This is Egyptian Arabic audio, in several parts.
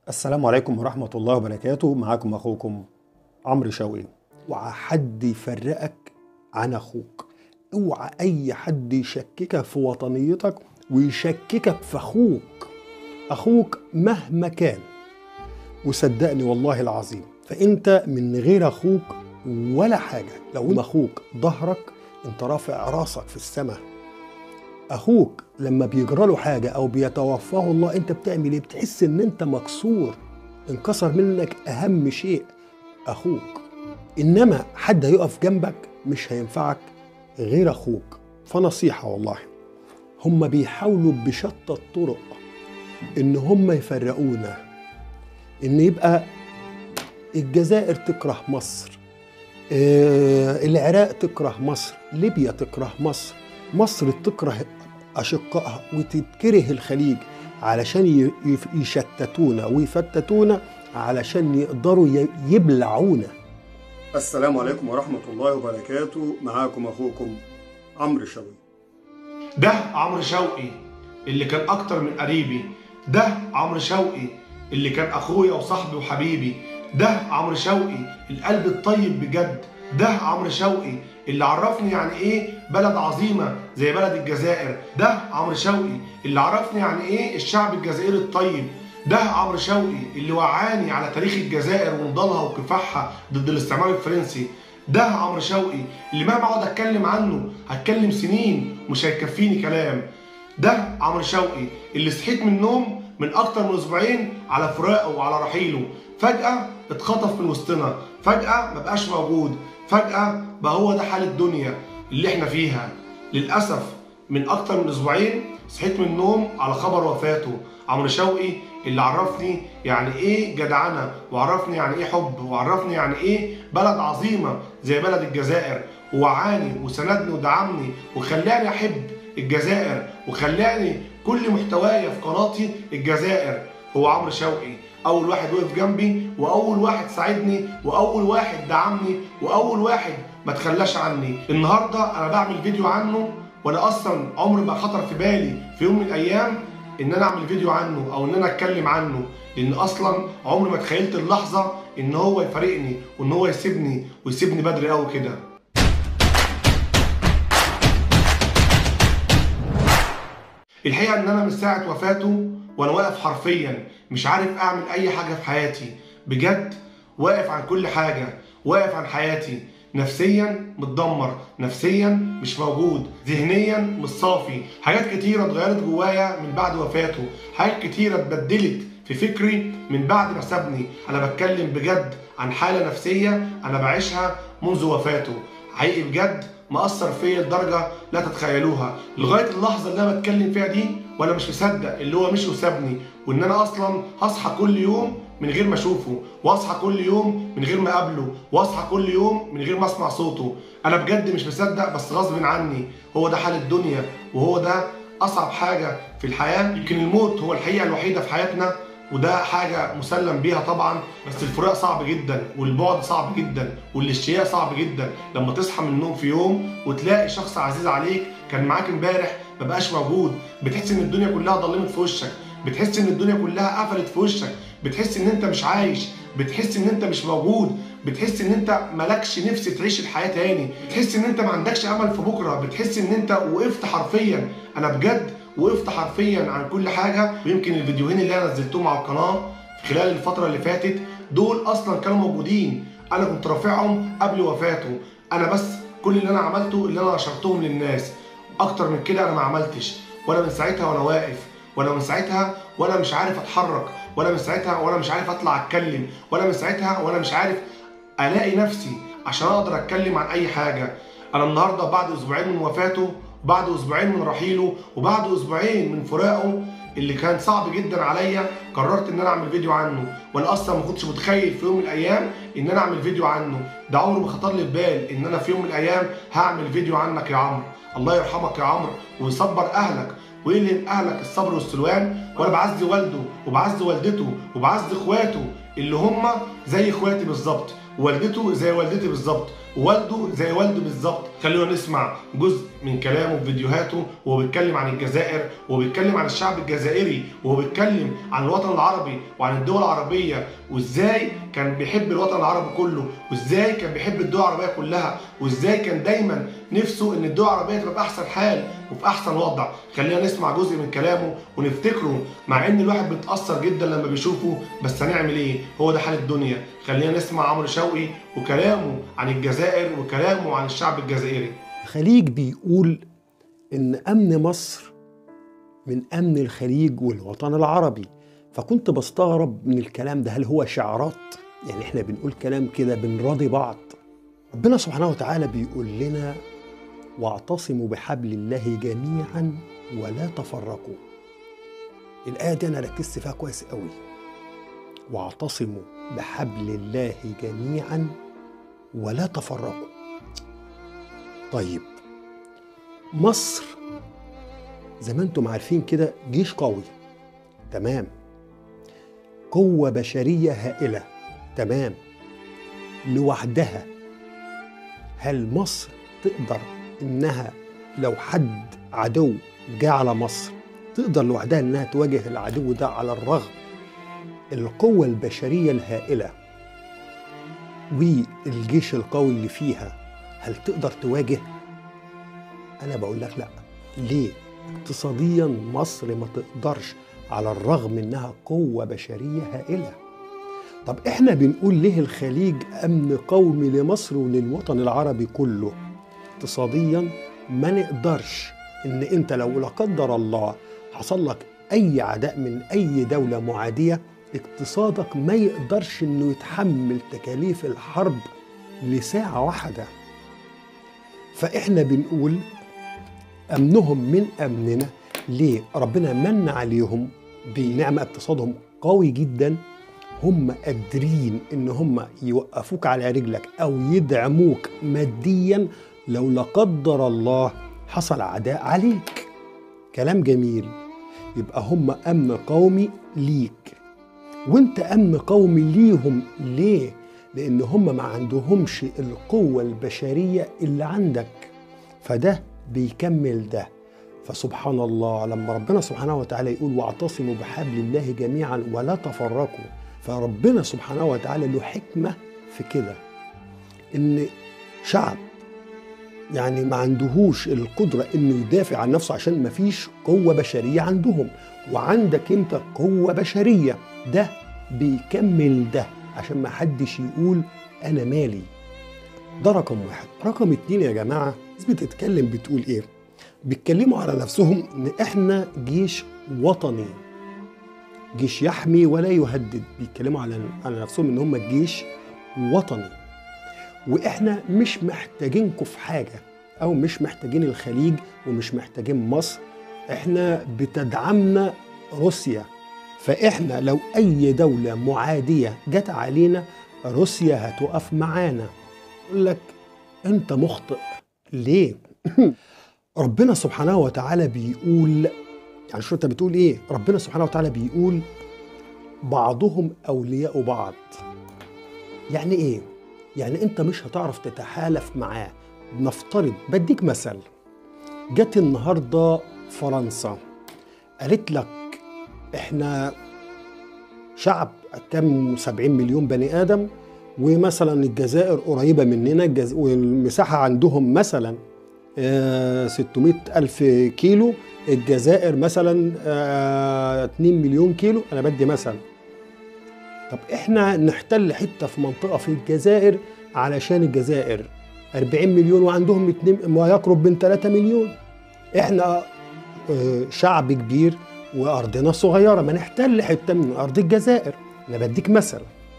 السلام عليكم ورحمة الله وبركاته معاكم أخوكم عمرو شوقي اوعى حد يفرقك عن أخوك اوعى أي حد يشككك في وطنيتك ويشككك في أخوك أخوك مهما كان وصدقني والله العظيم فأنت من غير أخوك ولا حاجة لو أخوك ظهرك أنت رافع راسك في السماء اخوك لما بيجرى له حاجه او بيتوفاه الله انت بتعمل ايه بتحس ان انت مكسور انكسر منك اهم شيء اخوك انما حد هيقف جنبك مش هينفعك غير اخوك فنصيحه والله هم بيحاولوا بشتى الطرق ان هم يفرقونا ان يبقى الجزائر تكره مصر آه، العراق تكره مصر ليبيا تكره مصر مصر تكره أشقائها وتتكره الخليج علشان ي- يف- يشتتونا ويفتتونا علشان يقدروا ي- يبلعونا السلام عليكم ورحمة الله وبركاته معاكم أخوكم عمرو شوقي ده عمرو شوقي اللي كان اكتر من قريبي ده عمرو شوقي اللي كان اخويا وصاحبي وحبيبي ده عمرو شوقي القلب الطيب بجد ده عمرو شوقي اللي عرفني يعني ايه بلد عظيمه زي بلد الجزائر ده عمرو شوقي اللي عرفني يعني ايه الشعب الجزائري الطيب ده عمرو شوقي اللي وعاني على تاريخ الجزائر ونضالها وكفاحها ضد الاستعمار الفرنسي ده عمرو شوقي اللي مهما اقعد اتكلم عنه هتكلم سنين مش هيكفيني كلام ده عمرو شوقي اللي صحيت من النوم من اكتر من اسبوعين على فراقه وعلى رحيله فجأة اتخطف من وسطنا فجأة مبقاش موجود فجأة بقى هو ده حال الدنيا اللي احنا فيها للأسف من أكتر من أسبوعين صحيت من النوم على خبر وفاته عمرو شوقي اللي عرفني يعني إيه جدعنة وعرفني يعني إيه حب وعرفني يعني إيه بلد عظيمة زي بلد الجزائر ووعاني وسندني ودعمني وخلاني أحب الجزائر وخلاني كل محتوايا في قناتي الجزائر هو عمرو شوقي اول واحد وقف جنبي واول واحد ساعدني واول واحد دعمني واول واحد ما تخلاش عني النهارده انا بعمل فيديو عنه وانا اصلا عمري ما خطر في بالي في يوم من الايام ان انا اعمل فيديو عنه او ان انا اتكلم عنه لان اصلا عمري ما تخيلت اللحظه ان هو يفارقني وان هو يسيبني ويسيبني بدري قوي كده الحقيقه ان انا من ساعه وفاته وانا واقف حرفيا مش عارف اعمل اي حاجه في حياتي بجد واقف عن كل حاجه واقف عن حياتي نفسيا متدمر نفسيا مش موجود ذهنيا مش صافي حاجات كتيرة اتغيرت جوايا من بعد وفاته حاجات كتيرة اتبدلت في فكري من بعد ما سابني انا بتكلم بجد عن حالة نفسية انا بعيشها منذ وفاته حقيقي بجد مأثر فيا لدرجة لا تتخيلوها لغاية اللحظة اللي أنا بتكلم فيها دي وأنا مش مصدق اللي هو مشي وسابني وإن أنا أصلا هصحى كل يوم من غير ما أشوفه وأصحى كل يوم من غير ما أقابله وأصحى كل يوم من غير ما أسمع صوته أنا بجد مش مصدق بس غصب عني هو ده حال الدنيا وهو ده أصعب حاجة في الحياة يمكن الموت هو الحقيقة الوحيدة في حياتنا وده حاجة مسلم بيها طبعا بس الفراق صعب جدا والبعد صعب جدا والاشتياق صعب جدا لما تصحى من النوم في يوم وتلاقي شخص عزيز عليك كان معاك امبارح ما بقاش موجود بتحس ان الدنيا كلها ضلمت في وشك بتحس ان الدنيا كلها قفلت في وشك بتحس ان انت مش عايش بتحس ان انت مش موجود بتحس ان انت مالكش نفس تعيش الحياه تاني بتحس ان انت ما عندكش امل في بكره بتحس ان انت وقفت حرفيا انا بجد وقفت حرفيا عن كل حاجه ويمكن الفيديوهين اللي انا نزلتهم على القناه في خلال الفتره اللي فاتت دول اصلا كانوا موجودين انا كنت رافعهم قبل وفاته انا بس كل اللي انا عملته اللي انا نشرتهم للناس اكتر من كده انا ما عملتش وانا من ساعتها وانا واقف وانا من ساعتها وانا مش عارف اتحرك وانا من ساعتها وانا مش عارف اطلع اتكلم وانا من ساعتها وانا مش عارف الاقي نفسي عشان اقدر اتكلم عن اي حاجه انا النهارده بعد اسبوعين من وفاته بعد اسبوعين من رحيله وبعد اسبوعين من فراقه اللي كان صعب جدا عليا قررت ان انا اعمل فيديو عنه وانا اصلا ما كنتش متخيل في يوم من الايام ان انا اعمل فيديو عنه ده عمره ما خطر لي في بال ان انا في يوم من الايام هعمل فيديو عنك يا عمرو الله يرحمك يا عمرو ويصبر اهلك ويلهم اهلك الصبر والسلوان وانا بعز والده وبعز والدته وبعز اخواته اللي هم زي اخواتي بالظبط والدته زي والدتي بالظبط ووالده زي والده بالظبط خلونا نسمع جزء من كلامه في فيديوهاته وهو بيتكلم عن الجزائر وهو بيتكلم عن الشعب الجزائري وهو بيتكلم عن الوطن العربي وعن الدول العربيه وازاي كان بيحب الوطن العربي كله وازاي كان بيحب الدول العربيه كلها وازاي كان دايما نفسه ان الدول العربيه تبقى في احسن حال وفي احسن وضع خلينا نسمع جزء من كلامه ونفتكره مع ان الواحد بيتاثر جدا لما بيشوفه بس هنعمل ايه هو ده حال الدنيا خلينا نسمع عمرو شوقي وكلامه عن الجزائر وكلامه عن الشعب الجزائري الخليج بيقول ان امن مصر من امن الخليج والوطن العربي فكنت بستغرب من الكلام ده هل هو شعارات يعني احنا بنقول كلام كده بنراضي بعض ربنا سبحانه وتعالى بيقول لنا واعتصموا بحبل الله جميعا ولا تفرقوا الآية دي أنا ركزت فيها كويس قوي واعتصموا بحبل الله جميعا ولا تفرقوا طيب مصر زي ما انتم عارفين كده جيش قوي تمام قوة بشرية هائلة تمام لوحدها هل مصر تقدر انها لو حد عدو جه على مصر تقدر لوحدها انها تواجه العدو ده على الرغم القوة البشرية الهائلة والجيش القوي اللي فيها هل تقدر تواجه؟ أنا بقول لك لأ ليه؟ اقتصاديا مصر ما تقدرش على الرغم إنها قوة بشرية هائلة طب إحنا بنقول ليه الخليج أمن قومي لمصر وللوطن العربي كله اقتصاديا ما نقدرش إن أنت لو لا قدر الله حصل لك أي عداء من أي دولة معادية اقتصادك ما يقدرش إنه يتحمل تكاليف الحرب لساعة واحدة فإحنا بنقول أمنهم من أمننا ليه؟ ربنا من عليهم بنعمة اقتصادهم قوي جدا هم قادرين ان هم يوقفوك على رجلك او يدعموك ماديا لو لا قدر الله حصل عداء عليك كلام جميل يبقى هم امن قومي ليك وانت امن قومي ليهم ليه لان هم ما عندهمش القوه البشريه اللي عندك فده بيكمل ده فسبحان الله لما ربنا سبحانه وتعالى يقول واعتصموا بحبل الله جميعا ولا تفرقوا فربنا سبحانه وتعالى له حكمه في كده ان شعب يعني ما عندهوش القدرة انه يدافع عن نفسه عشان ما فيش قوة بشرية عندهم وعندك انت قوة بشرية ده بيكمل ده عشان ما حدش يقول انا مالي ده رقم واحد رقم اتنين يا جماعة ناس بتتكلم بتقول ايه بيتكلموا على نفسهم ان احنا جيش وطني جيش يحمي ولا يهدد بيتكلموا على على نفسهم ان هم جيش وطني واحنا مش محتاجينكم في حاجه او مش محتاجين الخليج ومش محتاجين مصر احنا بتدعمنا روسيا فاحنا لو اي دوله معاديه جت علينا روسيا هتقف معانا يقول لك انت مخطئ ليه ربنا سبحانه وتعالى بيقول يعني شو انت بتقول ايه ربنا سبحانه وتعالى بيقول بعضهم اولياء بعض يعني ايه يعني انت مش هتعرف تتحالف معاه نفترض بديك مثل جت النهارده فرنسا قالت لك احنا شعب كم 70 مليون بني ادم ومثلا الجزائر قريبه مننا الجز... والمساحه عندهم مثلا آه 600 ألف كيلو الجزائر مثلا آه 2 مليون كيلو أنا بدي مثلا طب إحنا نحتل حتة في منطقة في الجزائر علشان الجزائر 40 مليون وعندهم 2 ما يقرب من 3 مليون إحنا آه شعب كبير وأرضنا صغيرة ما نحتل حتة من أرض الجزائر أنا بديك مثل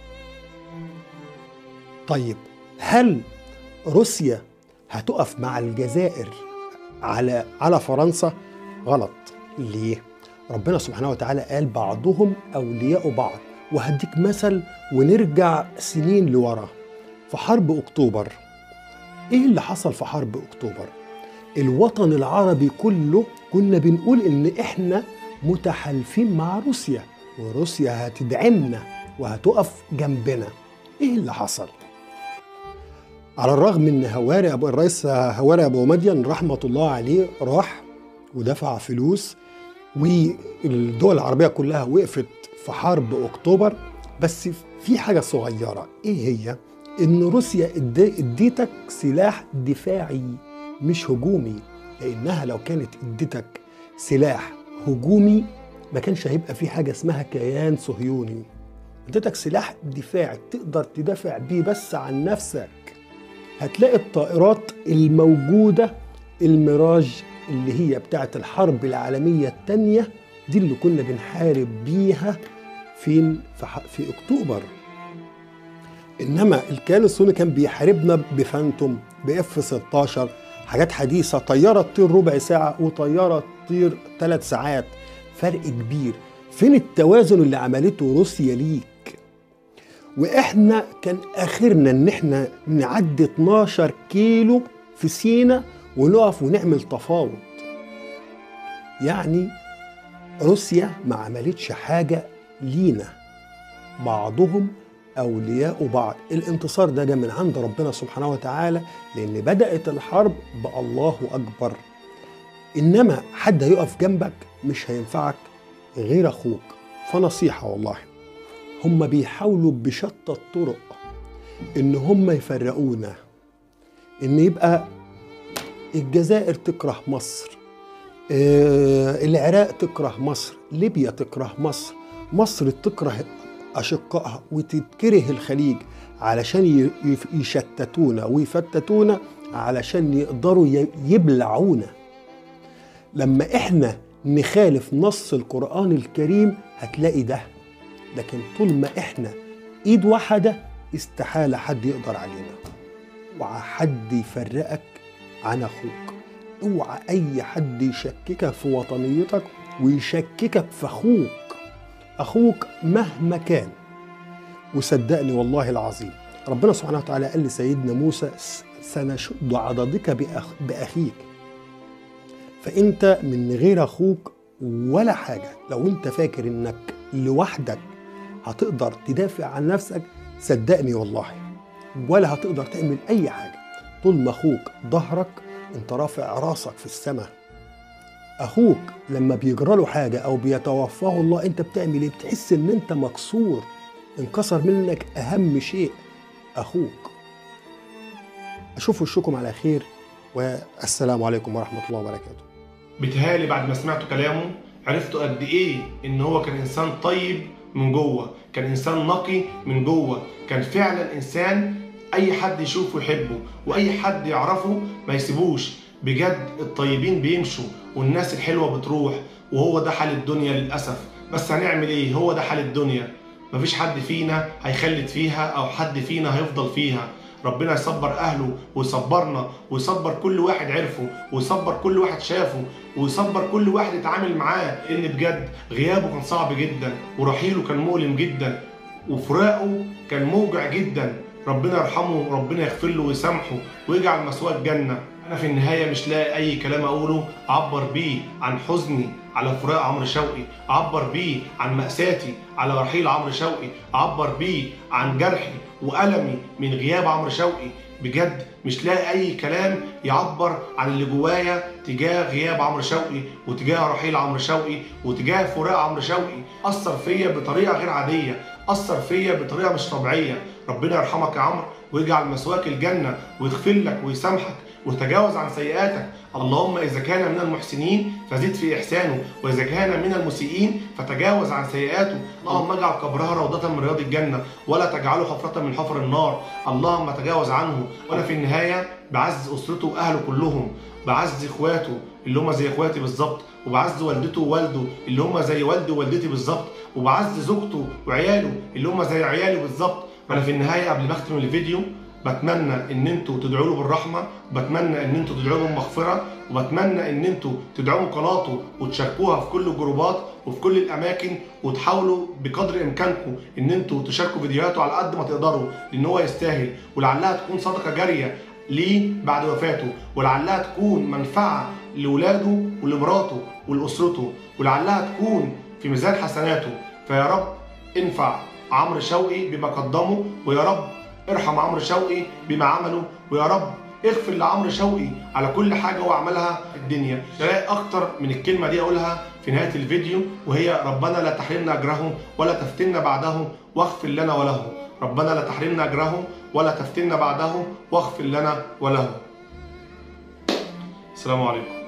طيب هل روسيا هتقف مع الجزائر على على فرنسا غلط ليه ربنا سبحانه وتعالى قال بعضهم اولياء بعض وهديك مثل ونرجع سنين لورا في حرب اكتوبر ايه اللي حصل في حرب اكتوبر الوطن العربي كله كنا بنقول ان احنا متحالفين مع روسيا وروسيا هتدعمنا وهتقف جنبنا ايه اللي حصل على الرغم ان هواري ابو الرئيس هواري ابو مدين رحمه الله عليه راح ودفع فلوس والدول العربيه كلها وقفت في حرب اكتوبر بس في حاجه صغيره ايه هي ان روسيا ادي- اديتك سلاح دفاعي مش هجومي لانها لو كانت اديتك سلاح هجومي ما كانش هيبقى في حاجه اسمها كيان صهيوني اديتك سلاح دفاعي تقدر تدافع بيه بس عن نفسك هتلاقي الطائرات الموجودة الميراج اللي هي بتاعت الحرب العالمية التانية دي اللي كنا بنحارب بيها فين في, ح- في اكتوبر انما الكيان الصهيوني كان بيحاربنا بفانتوم باف 16 حاجات حديثه طياره تطير ربع ساعه وطياره تطير ثلاث ساعات فرق كبير فين التوازن اللي عملته روسيا ليك واحنا كان اخرنا ان احنا نعدي 12 كيلو في سينا ونقف ونعمل تفاوض يعني روسيا ما عملتش حاجه لينا بعضهم اولياء بعض الانتصار ده جه من عند ربنا سبحانه وتعالى لان بدات الحرب بالله اكبر انما حد هيقف جنبك مش هينفعك غير اخوك فنصيحه والله هم بيحاولوا بشتى الطرق ان هم يفرقونا ان يبقى الجزائر تكره مصر آه، العراق تكره مصر ليبيا تكره مصر مصر تكره أشقائها وتتكره الخليج علشان ي- يف- يشتتونا ويفتتونا علشان يقدروا ي- يبلعونا لما احنا نخالف نص القرآن الكريم هتلاقي ده لكن طول ما احنا ايد واحدة استحالة حد يقدر علينا وحد يفرقك عن اخوك اوعى اي حد يشككك في وطنيتك ويشككك في اخوك اخوك مهما كان وصدقني والله العظيم ربنا سبحانه وتعالى قال لسيدنا موسى "س- سنشد عضدك بأخ باخيك فانت من غير اخوك ولا حاجه لو انت فاكر انك لوحدك هتقدر تدافع عن نفسك صدقني والله ولا هتقدر تعمل اي حاجه طول ما اخوك ظهرك انت رافع راسك في السماء اخوك لما بيجرى له حاجه او بيتوفاه الله انت بتعمل ايه بتحس ان انت مكسور انكسر منك اهم شيء اخوك اشوف وشكم على خير والسلام عليكم ورحمه الله وبركاته بيتهيألي بعد ما سمعت كلامه عرفتوا قد ايه ان هو كان انسان طيب من جوه كان انسان نقي من جوه كان فعلا انسان اي حد يشوفه يحبه واي حد يعرفه ما يسيبوش بجد الطيبين بيمشوا والناس الحلوه بتروح وهو ده حال الدنيا للاسف بس هنعمل ايه هو ده حال الدنيا مفيش حد فينا هيخلد فيها او حد فينا هيفضل فيها ربنا يصبر اهله ويصبرنا ويصبر كل واحد عرفه ويصبر كل واحد شافه ويصبر كل واحد اتعامل معاه لان بجد غيابه كان صعب جدا ورحيله كان مؤلم جدا وفراقه كان موجع جدا ربنا يرحمه وربنا يغفر له ويسامحه ويجعل مثواه الجنه انا في النهايه مش لاقي اي كلام اقوله اعبر بيه عن حزني على فراق عمرو شوقي اعبر بيه عن ماساتي على رحيل عمرو شوقي اعبر بيه عن جرحي والمي من غياب عمرو شوقي بجد مش لاقي اي كلام يعبر عن اللي جوايا تجاه غياب عمرو شوقي وتجاه رحيل عمرو شوقي وتجاه فراق عمرو شوقي اثر فيا بطريقه غير عاديه اثر فيا بطريقه مش طبيعيه ربنا يرحمك يا عمرو ويجعل مثواك الجنه ويغفر لك ويسامحك وتجاوز عن سيئاتك اللهم إذا كان من المحسنين فزد في إحسانه وإذا كان من المسيئين فتجاوز عن سيئاته اللهم اجعل قبرها روضة من رياض الجنة ولا تجعله حفرة من حفر النار اللهم تجاوز عنه وأنا في النهاية بعز أسرته وأهله كلهم بعز إخواته اللي هم زي إخواتي بالظبط وبعز والدته ووالده اللي هم زي والدي ووالدتي بالظبط وبعز زوجته وعياله اللي هم زي عيالي بالظبط أنا في النهاية قبل ما أختم الفيديو بتمنى ان انتوا تدعوا له بالرحمه وبتمنى ان انتوا تدعوا له بالمغفره وبتمنى ان انتوا تدعموا قناته وتشاركوها في كل الجروبات وفي كل الاماكن وتحاولوا بقدر امكانكم ان انتوا تشاركوا فيديوهاته على قد ما تقدروا لان هو يستاهل ولعلها تكون صدقه جاريه ليه بعد وفاته ولعلها تكون منفعه لاولاده ولمراته ولاسرته ولعلها تكون في ميزان حسناته فيا رب انفع عمرو شوقي بما قدمه ويا رب ارحم عمرو شوقي بما عمله ويا رب اغفر لعمرو شوقي على كل حاجه هو عملها في الدنيا تلاقي اكتر من الكلمه دي اقولها في نهايه الفيديو وهي ربنا لا تحرمنا اجرهم ولا تفتنا بعدهم واغفر لنا وله ربنا لا تحرمنا اجرهم ولا تفتنا بعدهم واغفر لنا وله السلام عليكم